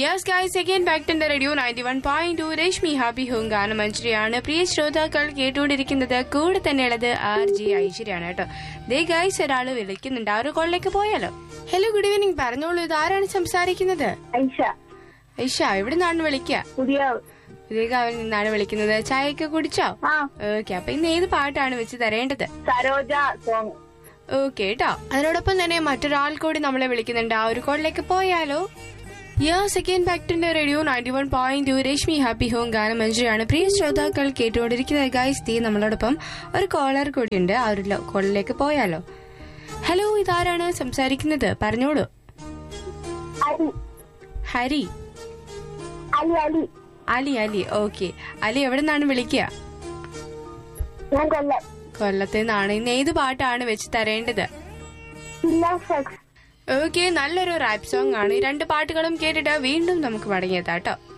yes guys again back to radio ninety one point two Rashmi happy home ഗാനം മഞ്ജരിയാണ് പ്രിയ ശ്രോതാക്കൾ കേട്ടുകൊണ്ടിരിക്കുന്നത് കൂടെ തന്നെയുള്ളത് ആർ ജി ഐശ്വര്യാണ് കേട്ടോ ദേ ഗൈസ് ഒരാള് വിളിക്കുന്നുണ്ട് ആ ഒരു കോളിലേക്ക് പോയാലോ ഹലോ ഗുഡ് ഈവനിങ് പറഞ്ഞോളൂ ഇത് ആരാണ് സംസാരിക്കുന്നത് ഐഷ ഐഷ എവിടെ നിന്നാണ് വിളിക്കുക പുതിയ പുതിയകാവിൽ നിന്നാണ് വിളിക്കുന്നത് ചായയൊക്കെ കുടിച്ചോ ആ ഓക്കെ അപ്പൊ ഇന്ന് ഏത് പാട്ടാണ് വെച്ച് തരേണ്ടത് സരോജ സോങ് ഓക്കെ കേട്ടോ അതിനോടൊപ്പം തന്നെ മറ്റൊരാൾ കൂടി നമ്മളെ വിളിക്കുന്നുണ്ട് ആ ഒരു കോളിലേക്ക് പോയാലോ യാ സെക്കൻഡ് ബാക്ടിന്റെ radio ninety one point two Rashmi happy home ഗാനം മഞ്ജുരാണ് പ്രിയ ശ്രോതാക്കൾ കേട്ടുകൊണ്ടിരിക്കുന്ന ഗൈസ് തീ നമ്മളോടൊപ്പം ഒരു കോളർ കൂടിയുണ്ട് ആ ഒരു കോളിലേക്ക് പോയാലോ ഹലോ ഇതാരാണ് സംസാരിക്കുന്നത് പറഞ്ഞോളൂ അലി ഹരി അലി അലി അലി അലി ഓക്കെ അലി എവിടെ നിന്നാണ് വിളിക്കുക ഞാൻ കൊല്ലം കൊല്ലത്ത് നിന്നാണ് ഇന്ന് ഏത് പാട്ടാണ് വെച്ച് തരേണ്ടത് ഇല്ല സെക്സ് ഓക്കെ നല്ലൊരു റാപ്പ് സോങ് ആണ് ഈ രണ്ട് പാട്ടുകളും കേട്ടിട്ട് വീണ്ടും നമുക്ക് മടങ്ങിയെത്താട്ടോ